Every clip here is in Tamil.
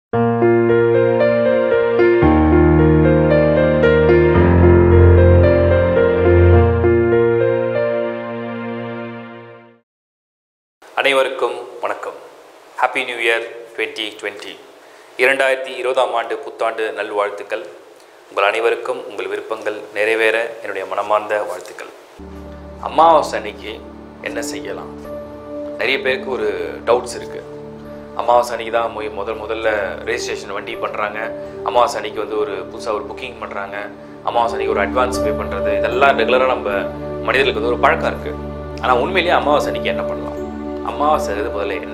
அனைவருக்கும் வணக்கம் happy new year twenty twenty இரண்டாயிரத்தி இருபதாம் ஆண்டு புத்தாண்டு நல்வாழ்த்துக்கள் உங்கள் அனைவருக்கும் உங்கள் விருப்பங்கள் நிறைவேற என்னுடைய மனமார்ந்த வாழ்த்துக்கள் அமாவாசை அன்னைக்கு என்ன செய்யலாம் நிறைய பேருக்கு ஒரு டவுட்ஸ் இருக்குது அமாவாசை அன்னைக்கு தான் மொய் முதல் முதல்ல ரெஜிஸ்ட்ரேஷன் வண்டி பண்ணுறாங்க அமாவாசை அன்னைக்கு வந்து ஒரு புதுசாக ஒரு புக்கிங் பண்ணுறாங்க அமாவாசை அன்னைக்கு ஒரு அட்வான்ஸ் பே பண்ணுறது இதெல்லாம் ரெகுலராக நம்ம மனிதர்களுக்கு வந்து ஒரு பழக்கம் இருக்குது ஆனால் உண்மையிலேயே அமாவாசை அன்னைக்கு என்ன பண்ணலாம் அமாவாசை இது முதல்ல என்ன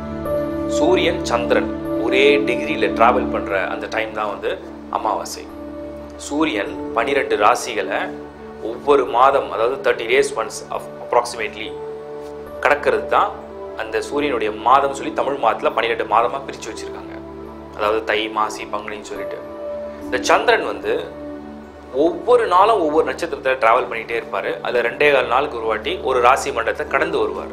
சூரியன் சந்திரன் ஒரே டிகிரியில் ட்ராவல் பண்ணுற அந்த டைம் தான் வந்து அமாவாசை சூரியன் பனிரெண்டு ராசிகளை ஒவ்வொரு மாதம் அதாவது தேர்ட்டி டேஸ் ஒன்ஸ் அப்ராக்சிமேட்லி கடக்கிறது தான் அந்த சூரியனுடைய மாதம் சொல்லி தமிழ் மாதத்தில் பன்னிரெண்டு மாதமாக பிரித்து வச்சுருக்காங்க அதாவது தை மாசி பங்குனின்னு சொல்லிட்டு இந்த சந்திரன் வந்து ஒவ்வொரு நாளும் ஒவ்வொரு நட்சத்திரத்தை ட்ராவல் பண்ணிகிட்டே இருப்பார் அதில் ரெண்டே கால் நாளுக்கு ஒரு வாட்டி ஒரு ராசி மண்டலத்தை கடந்து வருவார்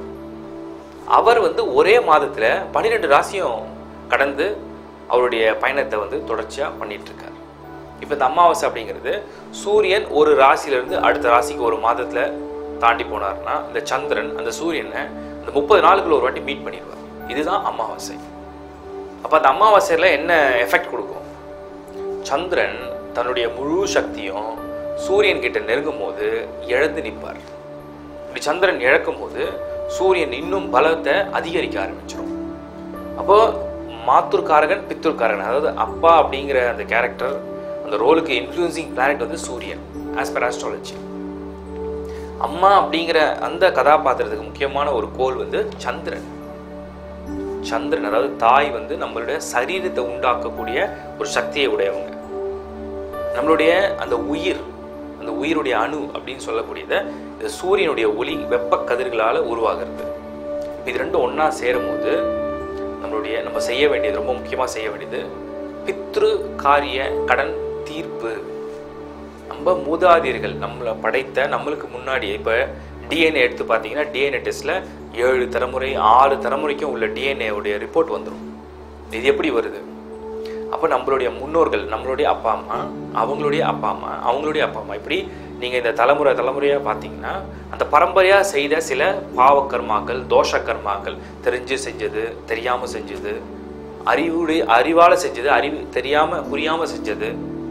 அவர் வந்து ஒரே மாதத்தில் பன்னிரெண்டு ராசியும் கடந்து அவருடைய பயணத்தை வந்து தொடர்ச்சியாக பண்ணிட்டு இருக்கார் இப்போ இந்த அமாவாசை அப்படிங்கிறது சூரியன் ஒரு ராசியிலேருந்து அடுத்த ராசிக்கு ஒரு மாதத்தில் தாண்டி போனார்னா இந்த சந்திரன் அந்த சூரியனை இந்த முப்பது நாளுக்குள்ள ஒரு வாட்டி மீட் பண்ணிடுவார் இதுதான் அமாவாசை அப்போ அந்த அமாவாசையில் என்ன எஃபெக்ட் கொடுக்கும் சந்திரன் தன்னுடைய முழு சக்தியும் சூரியன் கிட்ட நெருங்கும் போது இழந்து நிற்பார் இப்படி சந்திரன் இழக்கும் போது சூரியன் இன்னும் பலத்தை அதிகரிக்க ஆரம்பிச்சிடும் அப்போ மாத்துர்காரகன் பித்துர்காரகன் அதாவது அப்பா அப்படிங்கிற அந்த கேரக்டர் அந்த ரோலுக்கு இன்ஃப்ளூயன்சிங் பிளானட் வந்து சூரியன் ஆஸ் பர் ஆஸ்ட்ராலஜி அம்மா அப்படிங்கிற அந்த கதாபாத்திரத்துக்கு முக்கியமான ஒரு கோல் வந்து சந்திரன் சந்திரன் அதாவது தாய் வந்து நம்மளுடைய சரீரத்தை உண்டாக்கக்கூடிய ஒரு சக்தியை உடையவங்க நம்மளுடைய அந்த உயிர் அந்த உயிருடைய அணு அப்படின்னு சொல்லக்கூடியதை இந்த சூரியனுடைய ஒளி வெப்ப கதிர்களால் உருவாகிறது இப்ப இது ரெண்டும் ஒன்றா சேரும்போது நம்மளுடைய நம்ம செய்ய வேண்டியது ரொம்ப முக்கியமாக செய்ய வேண்டியது பித்ரு காரிய கடன் தீர்ப்பு நம்ம மூதாதையர்கள் நம்மளை படைத்த நம்மளுக்கு முன்னாடி இப்போ டிஎன்ஏ எடுத்து பார்த்தீங்கன்னா டிஎன்ஏ டெஸ்ட்டில் ஏழு தலைமுறை ஆறு தலைமுறைக்கும் உள்ள டிஎன்ஏ உடைய ரிப்போர்ட் வந்துடும் இது எப்படி வருது அப்போ நம்மளுடைய முன்னோர்கள் நம்மளுடைய அப்பா அம்மா அவங்களுடைய அப்பா அம்மா அவங்களுடைய அப்பா அம்மா இப்படி நீங்கள் இந்த தலைமுறை தலைமுறையாக பார்த்தீங்கன்னா அந்த பரம்பரையாக செய்த சில பாவக்கர்மாக்கள் தோஷ கர்மாக்கள் தெரிஞ்சு செஞ்சது தெரியாமல் செஞ்சது அறிவுடைய அறிவால் செஞ்சது அறிவு தெரியாமல் புரியாமல் செஞ்சது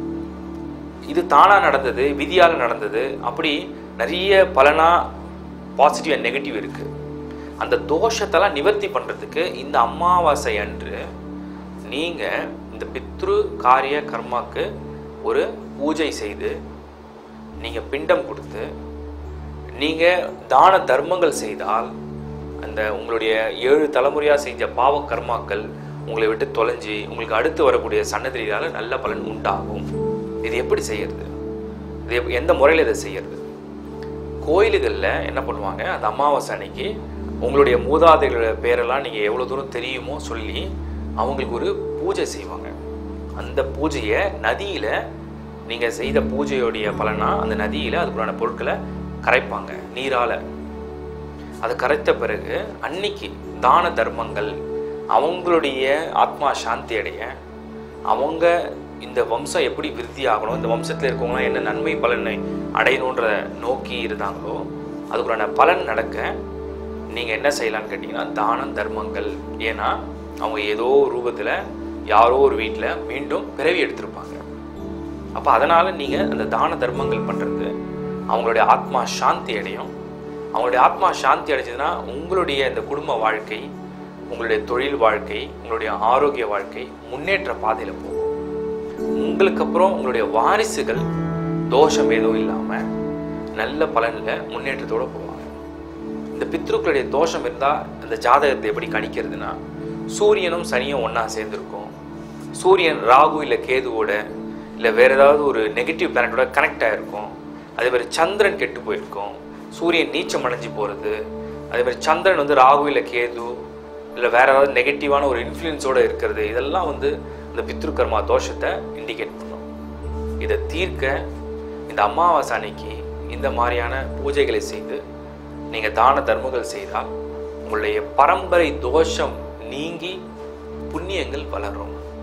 இது தானாக நடந்தது விதியால் நடந்தது அப்படி நிறைய பலனா பாசிட்டிவ் அண்ட் நெகட்டிவ் இருக்குது அந்த தோஷத்தெல்லாம் நிவர்த்தி பண்ணுறதுக்கு இந்த அமாவாசை அன்று நீங்கள் இந்த பித்ரு காரிய கர்மாக்கு ஒரு பூஜை செய்து நீங்கள் பிண்டம் கொடுத்து நீங்கள் தான தர்மங்கள் செய்தால் அந்த உங்களுடைய ஏழு தலைமுறையாக செஞ்ச பாவ கர்மாக்கள் உங்களை விட்டு தொலைஞ்சி உங்களுக்கு அடுத்து வரக்கூடிய சன்னதியால் நல்ல பலன் உண்டாகும் இது எப்படி செய்யறது இது எப்- எந்த முறையில் இதை செய்யறது கோயிலுகளில் என்ன பண்ணுவாங்க அந்த அமாவாசை அன்னைக்கு உங்களுடைய மூதாதைகளோட பேரெல்லாம் நீங்கள் எவ்வளோ தூரம் தெரியுமோ சொல்லி அவங்களுக்கு ஒரு பூஜை செய்வாங்க அந்த பூஜையை நதியில் நீங்கள் செய்த பூஜையோடைய பலனா அந்த நதியில் அதுக்குள்ளான பொருட்களை கரைப்பாங்க நீரால் அதை கரைத்த பிறகு அன்னைக்கு தான தர்மங்கள் அவங்களுடைய ஆத்மா சாந்தி அடைய அவங்க இந்த வம்சம் எப்படி விருத்தி ஆகணும் இந்த வம்சத்தில் இருக்கவங்களாம் என்ன நன்மை பலனை அடையணுன்ற நோக்கி இருந்தாங்களோ அதுக்குள்ளான பலன் நடக்க நீங்கள் என்ன செய்யலாம்னு கேட்டிங்கன்னா தானம் தர்மங்கள் ஏன்னா அவங்க ஏதோ ரூபத்தில் யாரோ ஒரு வீட்டில் மீண்டும் பிறவி எடுத்திருப்பாங்க அப்போ அதனால் நீங்கள் அந்த தான தர்மங்கள் பண்ணுறது அவங்களுடைய ஆத்மா சாந்தி அடையும் அவங்களுடைய ஆத்மா சாந்தி அடைஞ்சதுன்னா உங்களுடைய இந்த குடும்ப வாழ்க்கை உங்களுடைய தொழில் வாழ்க்கை உங்களுடைய ஆரோக்கிய வாழ்க்கை முன்னேற்ற பாதையில் போகும் உங்களுக்கு அப்புறம் உங்களுடைய வாரிசுகள் தோஷம் எதுவும் இல்லாமல் நல்ல பலனில் முன்னேற்றத்தோடு போவாங்க இந்த பித்ருக்களுடைய தோஷம் இருந்தால் அந்த ஜாதகத்தை எப்படி கணிக்கிறதுனா சூரியனும் சனியும் ஒன்றா சேர்ந்துருக்கும் சூரியன் ராகு இல்லை கேதுவோட இல்லை வேற ஏதாவது ஒரு நெகட்டிவ் பிளானட்டோட கனெக்ட் ஆகிருக்கும் அதே மாதிரி சந்திரன் கெட்டு போயிருக்கும் சூரியன் நீச்சம் அடைஞ்சு போகிறது அதே மாதிரி சந்திரன் வந்து ராகு இல்லை கேது இல்லை வேற ஏதாவது நெகட்டிவான ஒரு இன்ஃப்ளூயன்ஸோட இருக்கிறது இதெல்லாம் வந்து இந்த பித்ருக்கர்மா தோஷத்தை இண்டிகேட் பண்ணும் இதை தீர்க்க இந்த அமாவாசை அன்னைக்கு இந்த மாதிரியான பூஜைகளை செய்து நீங்கள் தான தர்மங்கள் செய்தால் உங்களுடைய பரம்பரை தோஷம் நீங்கி புண்ணியங்கள் வளரும்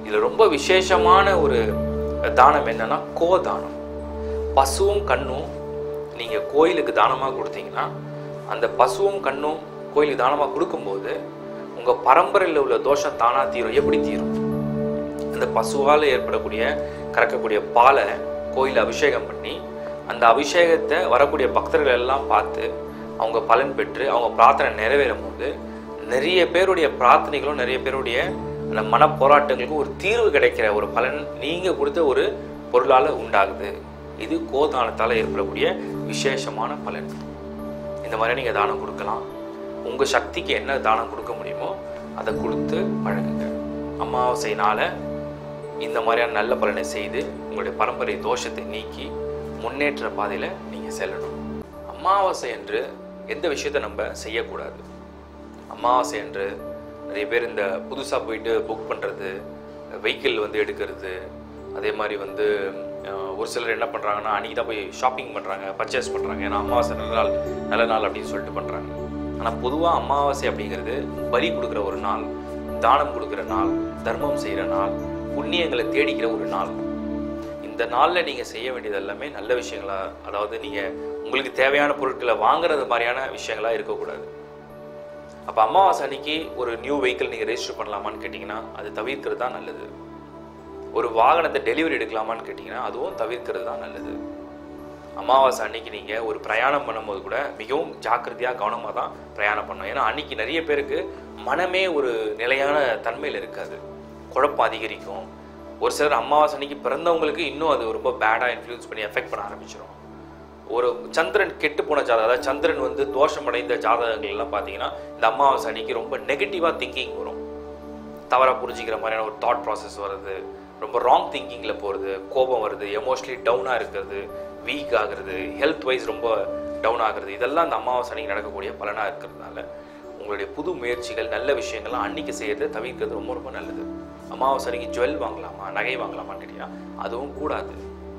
இதில் ரொம்ப விசேஷமான ஒரு தானம் என்னன்னா கோதானம் பசுவும் கண்ணும் நீங்கள் கோயிலுக்கு தானமாக கொடுத்தீங்கன்னா அந்த பசுவும் கண்ணும் கோயிலுக்கு தானமாக கொடுக்கும்போது உங்கள் பரம்பரையில் உள்ள தோஷம் தானாக தீரும் எப்படி தீரும் அந்த பசுவால் ஏற்படக்கூடிய கறக்கக்கூடிய பாலை கோயிலில் அபிஷேகம் பண்ணி அந்த அபிஷேகத்தை வரக்கூடிய பக்தர்கள் எல்லாம் பார்த்து அவங்க பலன் பெற்று அவங்க பிரார்த்தனை நிறைவேறும் போது நிறைய பேருடைய பிரார்த்தனைகளும் நிறைய பேருடைய அந்த மன போராட்டங்களுக்கும் ஒரு தீர்வு கிடைக்கிற ஒரு பலன் நீங்கள் கொடுத்த ஒரு பொருளால் உண்டாகுது இது கோதானத்தால் ஏற்படக்கூடிய விசேஷமான பலன் இந்த மாதிரி நீங்கள் தானம் கொடுக்கலாம் உங்கள் சக்திக்கு என்ன தானம் கொடுக்க முடியுமோ அதை கொடுத்து பழகுங்க அமாவாசைனால இந்த மாதிரியான நல்ல பலனை செய்து உங்களுடைய பரம்பரை தோஷத்தை நீக்கி முன்னேற்ற பாதையில் நீங்கள் செல்லணும் அமாவாசை என்று எந்த விஷயத்தை நம்ம செய்யக்கூடாது அமாவாசை என்று நிறைய பேர் இந்த புதுசாக போயிட்டு புக் பண்ணுறது வெஹிக்கிள் வந்து எடுக்கிறது அதே மாதிரி வந்து அஹ், ஒரு சிலர் என்ன பண்ணுறாங்கன்னா அன்றைக்கி தான் போய் ஷாப்பிங் பண்ணுறாங்க பர்ச்சேஸ் பண்ணுறாங்க ஏன்னா அமாவாசை நல்ல நாள் நல்ல நாள் அப்படின்னு சொல்லிட்டு பண்ணுறாங்க ஆனால் பொதுவாக அமாவாசை அப்படிங்கிறது பலி கொடுக்குற ஒரு நாள் தானம் கொடுக்குற நாள் தர்மம் செய்கிற நாள் புண்ணியங்களை தேடிக்கிற ஒரு நாள் இந்த நாளில் நீங்கள் செய்ய வேண்டியது எல்லாமே நல்ல விஷயங்களா அதாவது நீங்கள் உங்களுக்கு தேவையான பொருட்களை வாங்குறது மாதிரியான விஷயங்களா இருக்கக்கூடாது அப்போ அமாவாசை அன்னைக்கு ஒரு நியூ வெஹிக்கிள் நீங்கள் ரெஜிஸ்டர் பண்ணலாமான்னு கேட்டிங்கன்னா அது தவிர்க்கிறது தான் நல்லது ஒரு வாகனத்தை டெலிவரி எடுக்கலாமான்னு கேட்டிங்கன்னா அதுவும் தவிர்க்கிறது தான் நல்லது அமாவாசை அன்னைக்கு நீங்கள் ஒரு பிரயாணம் பண்ணும்போது கூட மிகவும் ஜாக்கிரதையாக கவனமாக தான் பிரயாணம் பண்ணணும் ஏன்னா அன்னைக்கு நிறைய பேருக்கு மனமே ஒரு நிலையான தன்மையில் இருக்காது குழப்பம் அதிகரிக்கும் ஒரு சிலர் அமாவாசை அன்னைக்கு பிறந்தவங்களுக்கு இன்னும் அது ரொம்ப பேடாக இன்ஃப்ளூயன்ஸ் பண்ணி எஃபெக்ட் பண்ண ஆரம்பிச்சிடும் ஒரு சந்திரன் கெட்டு போன ஜாதகம் அதாவது சந்திரன் வந்து தோஷமடைந்த ஜாதகங்கள் எல்லாம் பார்த்தீங்கன்னா இந்த அமாவாசை அன்னைக்கு ரொம்ப நெகட்டிவாக திங்கிங் வரும் தவறாக புரிஞ்சிக்கிற மாதிரியான ஒரு தாட் ப்ராசஸ் வருது ரொம்ப ராங் திங்கிங்கில் போகிறது கோபம் வருது எமோஷ்னலி டவுனாக இருக்கிறது வீக் ஆகுறது ஹெல்த் வைஸ் ரொம்ப டவுன் ஆகுறது இதெல்லாம் அந்த அமாவாசை அன்னைக்கு நடக்கக்கூடிய பலனாக இருக்கிறதுனால உங்களுடைய புது முயற்சிகள் நல்ல விஷயங்கள்லாம் அன்னைக்கு செய்யறதை தவிர்க்கிறது ரொம்ப ரொம்ப நல்லது அமாவாசை அன்னைக்கு ஜுவல் வாங்கலாமா நகை வாங்கலாமான்னு கேட்டிங்கன்னா அதுவும் கூடாது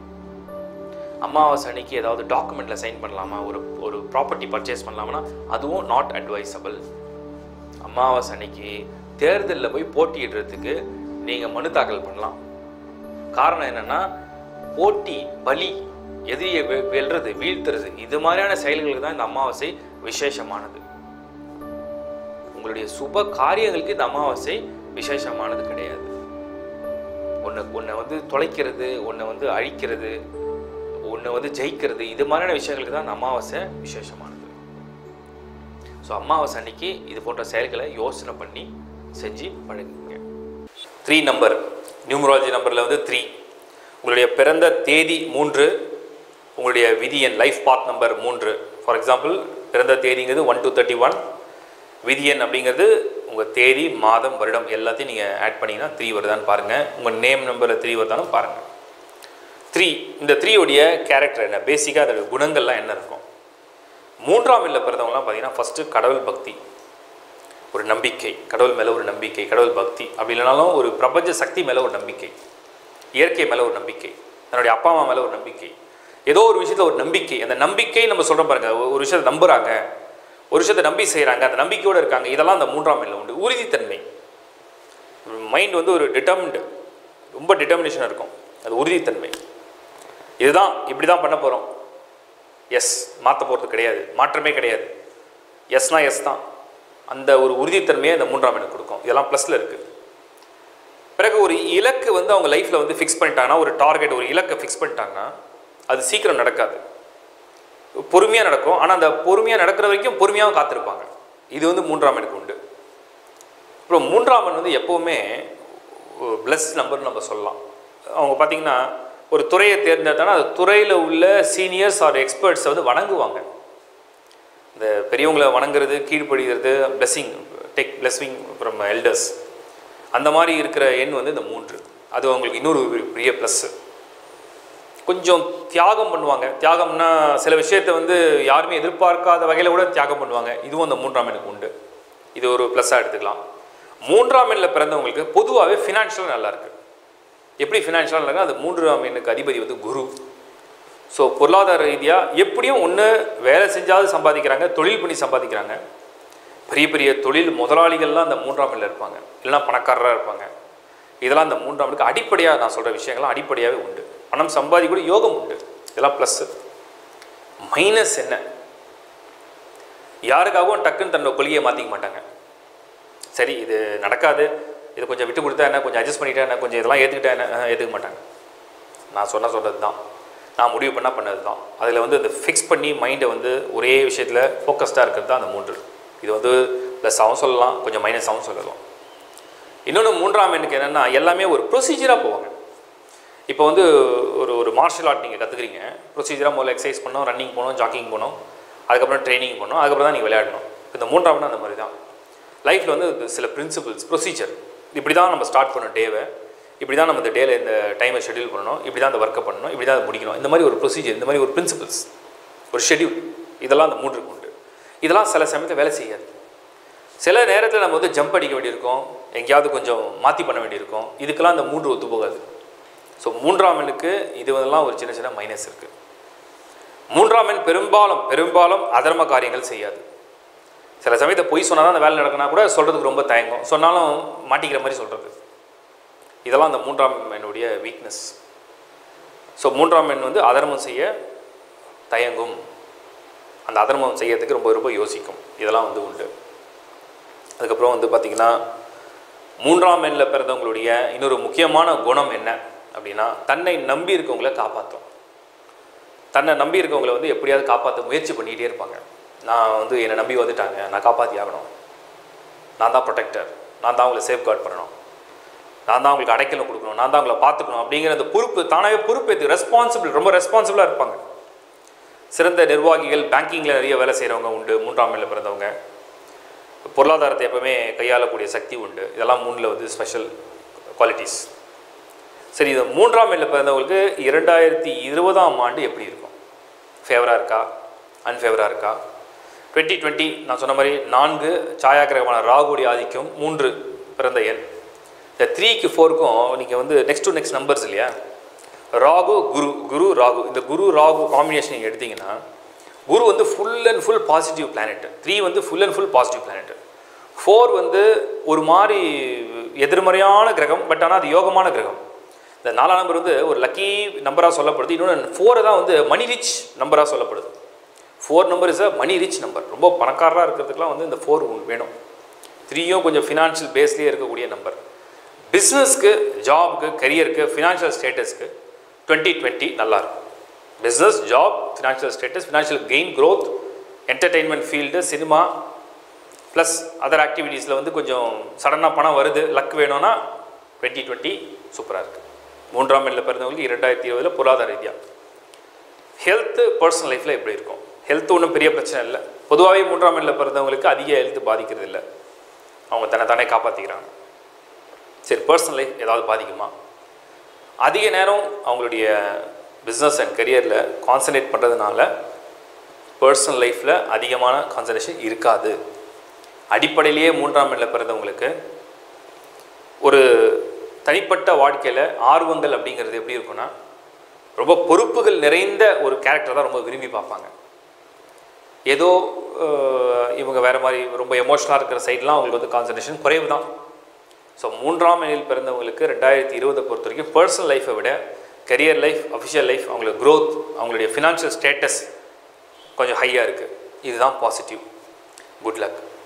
அமாவாசை அன்னைக்கு ஏதாவது டாக்குமெண்ட்டில் சைன் பண்ணலாமா ஒரு ஒரு ப்ராப்பர்ட்டி பர்ச்சேஸ் பண்ணலாமா அதுவும் நாட் அட்வைசபிள் அமாவாசை அன்னைக்கு தேர்தலில் போய் போட்டியிடுறதுக்கு நீங்கள் மனு தாக்கல் பண்ணலாம் காரணம் என்னன்னா போட்டி பலி எதிரியை வெ- வெல்றது வீழ்த்துறது இது மாதிரியான செயல்களுக்கு தான் இந்த அமாவாசை விசேஷமானது உங்களுடைய சுப காரியங்களுக்கு இந்த அமாவாசை விசேஷமானது கிடையாது உன்னை உன்னை வந்து தொலைக்கிறது உன்னை வந்து அழிக்கிறது உன்னை வந்து ஜெயிக்கிறது இது மாதிரியான விஷயங்களுக்கு தான் இந்த அமாவாசை விசேஷமானது ஸோ அமாவாசை அன்னைக்கு இது போன்ற செயல்களை யோசனை பண்ணி செஞ்சு பழகுங்க த்ரீ நம்பர் நியூமராலஜி நம்பரில் வந்து த்ரீ உங்களுடைய பிறந்த தேதி மூன்று உங்களுடைய விதி எண் லைஃப் பாத் நம்பர் மூன்று ஃபார் எக்ஸாம்பிள் பிறந்த தேதிங்கிறது ஒன் to தேர்ட்டி ஒன் விதி எண் அப்படிங்கிறது உங்கள் தேதி மாதம் வருடம் எல்லாத்தையும் நீங்கள் ஆட் பண்ணிங்கன்னா த்ரீ வருதான்னு பாருங்கள் உங்கள் நேம் நம்பரில் த்ரீ வருதானும் பாருங்கள் த்ரீ இந்த த்ரீயோடைய கேரக்டர் என்ன பேசிக்காக அதோட குணங்கள்லாம் என்ன இருக்கும் மூன்றாம் இல்ல பிறந்தவங்கலாம் பார்த்தீங்கன்னா ஃபஸ்ட்டு கடவுள் பக்தி ஒரு நம்பிக்கை கடவுள் மேலே ஒரு நம்பிக்கை கடவுள் பக்தி அப்படி இல்லைனாலும் ஒரு பிரபஞ்ச சக்தி மேலே ஒரு நம்பிக்கை இயற்கை மேலே ஒரு நம்பிக்கை தன்னுடைய அப்பா அம்மா மேலே ஒரு நம்பிக்கை ஏதோ ஒரு விஷயத்தில் ஒரு நம்பிக்கை அந்த நம்பிக்கை நம்ம சொல்கிறோம் பாருங்க ஒரு- ஒரு விஷயத்தை நம்புறாங்க ஒரு விஷயத்தை நம்பி செய்கிறாங்க அந்த நம்பிக்கையோடு இருக்காங்க இதெல்லாம் அந்த மூன்றாம் இல்ல உண்டு உறுதித்தன்மை மைண்ட் வந்து ஒரு டிட்டர்மின்டு ரொம்ப டிட்டர்மினேஷன் இருக்கும் அது உறுதித்தன்மை இதுதான் இப்படி தான் பண்ண போகிறோம் எஸ் மாற்ற போகிறது கிடையாது மாற்றமே கிடையாது எஸ்னா எஸ் தான் அந்த ஒரு உறுதித்தன்மையை அந்த மூன்றாம் எனக்கு கொடுக்கும் இதெல்லாம் ப்ளஸில் இருக்குது பிறகு ஒரு இலக்கு வந்து அவங்க லைஃப்பில் வந்து ஃபிக்ஸ் பண்ணிட்டாங்கன்னா ஒரு டார்கெட் ஒரு இலக்கை ஃபிக்ஸ் பண்ணிட்டாங்கன்னா அது சீக்கிரம் நடக்காது பொறுமையாக நடக்கும் ஆனால் அந்த பொறுமையாக நடக்கிற வரைக்கும் பொறுமையாகவும் காத்திருப்பாங்க இது வந்து மூன்றாம் எனக்கு உண்டு அப்புறம் மூன்றாம் எண் வந்து எப்போவுமே ப்ளஸ் நம்பர்னு நம்ம சொல்லலாம் அவங்க பார்த்தீங்கன்னா ஒரு துறையை தேர்ந்தெடுத்தாங்கன்னா அந்த துறையில் உள்ள சீனியர்ஸ் ஆர் எக்ஸ்பர்ட்ஸை வந்து வணங்குவாங்க இந்த பெரியவங்களை வணங்குறது கீழ்ப்படிகிறது blessing take blessing from elders அந்த மாதிரி இருக்கிற எண் வந்து இந்த மூன்று அது அவங்களுக்கு இன்னொரு பெரிய ப்ளஸ்ஸு கொஞ்சம் தியாகம் பண்ணுவாங்க தியாகம்னா சில விஷயத்தை வந்து யாருமே எதிர்பார்க்காத வகையில் கூட தியாகம் பண்ணுவாங்க இதுவும் அந்த மூன்றாம் எண்ணுக்கு உண்டு இது ஒரு ப்ளஸ்ஸாக எடுத்துக்கலாம் மூன்றாம் எண்ணில் பிறந்தவங்களுக்கு பொதுவாகவே ஃபினான்ஷியலாக நல்லா இருக்கு எப்படி ஃபினான்ஷியலாக நல்லா இருக்கு அது மூன்றாம் எண்ணுக்கு அதிபதி வந்து குரு ஸோ பொருளாதார ரீதியாக எப்படியும் ஒன்று வேலை செஞ்சாவது சம்பாதிக்கிறாங்க தொழில் பண்ணி சம்பாதிக்கிறாங்க பெரிய பெரிய தொழில் முதலாளிகள்லாம் அந்த மூன்றாம் எண்ணில் இருப்பாங்க இல்லைன்னா பணக்காரராக இருப்பாங்க இதெல்லாம் இந்த மூன்றாம் இடத்துக்கு அடிப்படையாக நான் சொல்கிற விஷயங்கள்லாம் அடிப்படையாகவே உண்டு பணம் சம்பாதிக்கூட யோகம் உண்டு இதெல்லாம் ப்ளஸ்ஸு மைனஸ் என்ன யாருக்காகவும் டக்குன்னு தன்னோட கொள்கையை மாற்றிக்க மாட்டாங்க சரி இது நடக்காது இது கொஞ்சம் விட்டு கொடுத்தா என்ன கொஞ்சம் அட்ஜஸ்ட் பண்ணிட்டா என்ன கொஞ்சம் இதெல்லாம் ஏற்றுக்கிட்டா என்ன அஹ், ஏற்றுக்க மாட்டாங்க நான் சொன்ன சொல்கிறது தான் நான் முடிவு பண்ணால் பண்ணது தான் அதில் வந்து இந்த ஃபிக்ஸ் பண்ணி மைண்டை வந்து ஒரே விஷயத்தில் ஃபோக்கஸ்டாக இருக்கிறது தான் அந்த மூன்று இது வந்து ப்ளஸ் அவன் சொல்லலாம் கொஞ்சம் மைனஸ் அவன் சொல்லலாம் இன்னொன்று மூன்றாம் எண்ணுக்கு என்னென்னா எல்லாமே ஒரு ப்ரொசீஜராக போவாங்க இப்போ வந்து ஒரு ஒரு மார்ஷல் ஆர்ட் நீங்கள் கற்றுக்குறீங்க ப்ரொசீஜராக முதல்ல எக்ஸசைஸ் பண்ணோம் ரன்னிங் போகணும் ஜாக்கிங் போகணும் அதுக்கப்புறம் ட்ரைனிங் பண்ணணும் அதுக்கப்புறம் தான் நீங்கள் விளையாடணும் இந்த மூன்றாவது அந்த மாதிரி தான் லைஃப்பில் வந்து இது சில பிரின்சிபல்ஸ் ப்ரொசீஜர் இப்படி தான் நம்ம ஸ்டார்ட் பண்ணணும் டேவை இப்படி தான் நம்ம இந்த டேல இந்த டைமை ஷெட்யூல் பண்ணணும் இப்படி தான் அந்த ஒர்க்கை பண்ணணும் இப்படி தான் அதை முடிக்கணும் இந்த மாதிரி ஒரு ப்ரொசீஜர் இந்த மாதிரி ஒரு பிரின்சிபல்ஸ் ஒரு ஷெட்யூல் இதெல்லாம் அந்த மூன்றுக்கு உண்டு இதெல்லாம் சில சமயத்தில் வேலை செய்யாது சில நேரத்தில் நம்ம வந்து ஜம்ப் அடிக்க வேண்டியிருக்கும் எங்கேயாவது கொஞ்சம் மாற்றி பண்ண வேண்டியிருக்கும் இதுக்கெல்லாம் அந்த மூன்று ஒத்து போகாது ஸோ மூன்றாம் எண்ணுக்கு இது இதெல்லாம் ஒரு சின்ன சின்ன மைனஸ் இருக்குது மூன்றாம் எண் பெரும்பாலும் பெரும்பாலும் அதர்ம காரியங்கள் செய்யாது சில சமயத்தை பொய் சொன்னால் தான் அந்த வேலை நடக்கினா கூட சொல்கிறதுக்கு ரொம்ப தயங்கும் சொன்னாலும் மாட்டிக்கிற மாதிரி சொல்கிறது இதெல்லாம் அந்த மூன்றாம் எண்ணுடைய வீக்னஸ் ஸோ மூன்றாம் எண் வந்து அதர்மம் செய்ய தயங்கும் அந்த அதர்மம் செய்யறதுக்கு ரொம்ப ரொம்ப யோசிக்கும் இதெல்லாம் வந்து உண்டு அதுக்கப்புறம் வந்து பார்த்திங்கன்னா மூன்றாம் எண்ணில் பிறந்தவங்களுடைய இன்னொரு முக்கியமான குணம் என்ன அப்படின்னா தன்னை நம்பி இருக்கவங்கள காப்பாற்றும் தன்னை நம்பி இருக்கவங்கள வந்து எப்படியாவது காப்பாற்ற முயற்சி பண்ணிகிட்டே இருப்பாங்க நான் வந்து என்னை நம்பி வந்துட்டாங்க நான் காப்பாற்றி ஆகணும் நான் தான் ப்ரொடெக்டர் நான் தான் அவங்களை சேஃப் கார்ட் பண்ணணும் நான் தான் அவங்களுக்கு அடைக்கலம் கொடுக்கணும் நான் தான் அவங்கள பார்த்துக்கணும் அப்படிங்கிற அந்த பொறுப்பு தானாகவே பொறுப்பேற்று ரெஸ்பான்சிபிள் ரொம்ப ரெஸ்பான்சிபிளாக இருப்பாங்க சிறந்த நிர்வாகிகள் பேங்கிங்கில் நிறைய வேலை செய்கிறவங்க உண்டு மூன்றாம் எண்ணில் பிறந்தவங்க பொருளாதாரத்தை எப்பவுமே கையாளக்கூடிய சக்தி உண்டு இதெல்லாம் மூணில் வந்து ஸ்பெஷல் குவாலிட்டிஸ் சரி இது மூன்றாம் எண்ணில் பிறந்தவங்களுக்கு இரண்டாயிரத்தி இருபதாம் ஆண்டு எப்படி இருக்கும் ஃபேவராக இருக்கா அன்ஃபேவராக இருக்கா டுவெண்ட்டி டுவெண்ட்டி நான் சொன்ன மாதிரி நான்கு சாயாகிரகமான ராகுடைய ஆதிக்கம் மூன்று பிறந்த எண் இந்த த்ரீக்கு ஃபோருக்கும் நீங்கள் வந்து நெக்ஸ்ட் டு நெக்ஸ்ட் நம்பர்ஸ் இல்லையா ராகு குரு குரு ராகு இந்த குரு ராகு காம்பினேஷன் நீங்கள் எடுத்தீங்கன்னா குரு வந்து full and full positive planet three வந்து full and full positive planet four வந்து ஒரு மாதிரி எதிர்மறையான கிரகம் பட் ஆனால் அது யோகமான கிரகம் இந்த நாலாம் நம்பர் வந்து ஒரு லக்கி நம்பராக சொல்லப்படுது இன்னொன்று ஃபோரை தான் வந்து மணி ரிச் நம்பராக சொல்லப்படுது four number is a money rich number ரொம்ப பணக்காரராக இருக்கிறதுக்குலாம் வந்து இந்த ஃபோர் வேணும் த்ரீயும் கொஞ்சம் ஃபினான்ஷியல் பேஸ்லேயே இருக்கக்கூடிய நம்பர் பிஸ்னஸ்க்கு ஜாப்க்கு கரியருக்கு ஃபினான்ஷியல் ஸ்டேட்டஸ்க்கு டுவெண்ட்டி டுவெண்ட்டி நல்லாயிருக்கும் business job financial status financial gain growth entertainment field cinema plus other ஆக்டிவிட்டீஸில் வந்து கொஞ்சம் சடனாக பணம் வருது லக் வேணும்னா டுவெண்ட்டி டுவெண்ட்டி சூப்பராக இருக்குது மூன்றாம் எண்ணில் பிறந்தவங்களுக்கு இரண்டாயிரத்தி இருபதில் பொருளாதார ரீதியாக ஹெல்த்து பர்சனல் லைஃப்பில் எப்படி இருக்கும் ஹெல்த் ஒன்றும் பெரிய பிரச்சனை இல்லை பொதுவாகவே மூன்றாம் எண்ணில் பிறந்தவங்களுக்கு அதிக ஹெல்த் பாதிக்கிறது இல்லை அவங்க தன்னை தானே காப்பாற்றிக்கிறாங்க சரி பர்சனல் லைஃப் ஏதாவது பாதிக்குமா அதிக நேரம் அவங்களுடைய பிஸ்னஸ் அண்ட் கரியரில் கான்சன்ட்ரேட் பண்ணுறதுனால பர்சனல் லைஃப்பில் அதிகமான கான்சன்ட்ரேஷன் இருக்காது அடிப்படையிலேயே மூன்றாம் எண்ணில் பிறந்தவங்களுக்கு ஒரு தனிப்பட்ட வாழ்க்கையில் ஆர்வங்கள் அப்படிங்கிறது எப்படி இருக்குன்னா ரொம்ப பொறுப்புகள் நிறைந்த ஒரு கேரக்டர் தான் ரொம்ப விரும்பி பார்ப்பாங்க ஏதோ அஹ், இவங்க வேறு மாதிரி ரொம்ப எமோஷனலாக இருக்கிற சைட்லாம் அவங்களுக்கு வந்து கான்சன்ட்ரேஷன் குறைவு தான் ஸோ மூன்றாம் எண்ணில் பிறந்தவங்களுக்கு ரெண்டாயிரத்தி இருபதை பொறுத்த வரைக்கும் பர்சனல் லைஃப்பை விட கரியர் லைஃப் அஃபிஷியல் லைஃப் அவங்களுக்கு growth அவங்களுடைய ஃபினான்ஷியல் ஸ்டேட்டஸ் கொஞ்சம் ஹையாக இருக்குது இதுதான் பாசிட்டிவ் குட் லக்